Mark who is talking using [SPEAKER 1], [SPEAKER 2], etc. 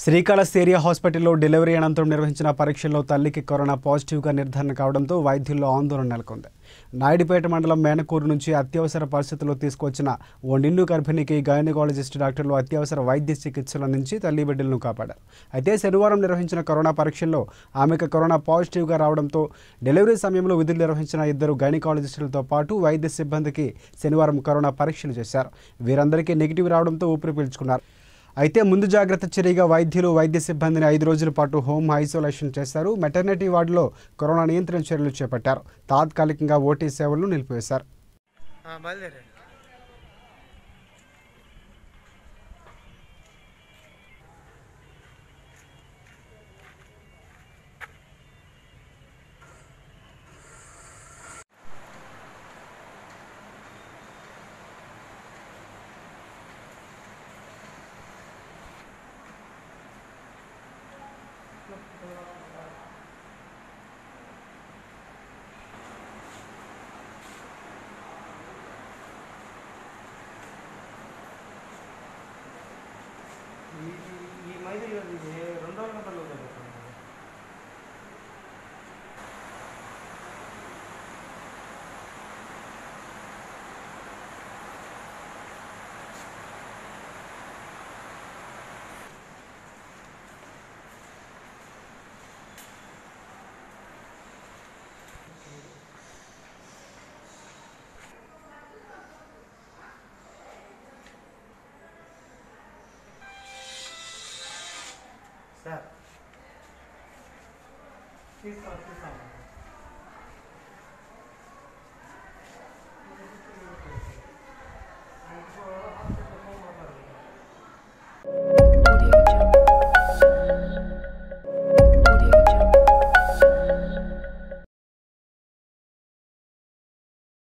[SPEAKER 1] Srikalahasti area హాస్పిటల్లో delivery అనంతరం నిర్వహించిన పరీక్షల్లో తల్లికి కరోనా పాజిటివ్గా నిర్ధారణ కావడంతో వైద్యుల్లో ఆందోళన నెలకొంది నాయుడుపేట మండలం మేనకూరు నుంచి అత్యవసర పరిస్థితుల్లో తీసుకొచ్చిన ఓ నిండు గర్భిణికి గైనకాలజిస్ట్ డాక్టర్లు అత్యవసర వైద్య చికిత్సల నుంచి తల్లి బిడ్డలను కాపాడారు అయితే శనివారం నిర్వహించిన కరోనా పరీక్షల్లో ఆమెకు కరోనా పాజిటివ్గా రావడంతో డెలివరీ సమయంలో విధులు నిర్వహించిన ఇద్దరు గైనకాలజిస్టులతో పాటు వైద్య సిబ్బందికి శనివారం కరోనా పరీక్షలు చేశారు వీరందరికీ నెగిటివ్ రావడంతో ఊపిరి పీల్చుకున్నారు అయితే ముందు జాగ్రత్త చర్యగా వైద్యులు వైద్య సిబ్బందిని ఐదు రోజుల పాటు హోమ్ ఐసోలేషన్ చేశారు మెటర్నిటీ వార్డులో కరోనా నియంత్రణ చర్యలు చేపట్టారు తాత్కాలికంగా ఓటీ సేవలను నిలిపివేశారు
[SPEAKER 2] ఆ, బయలుదేరే ఈ ఈ మైది ఇది రెండు రోజుల గంటలు జరుగుతుంది సార్ తీసుకో తీసుకో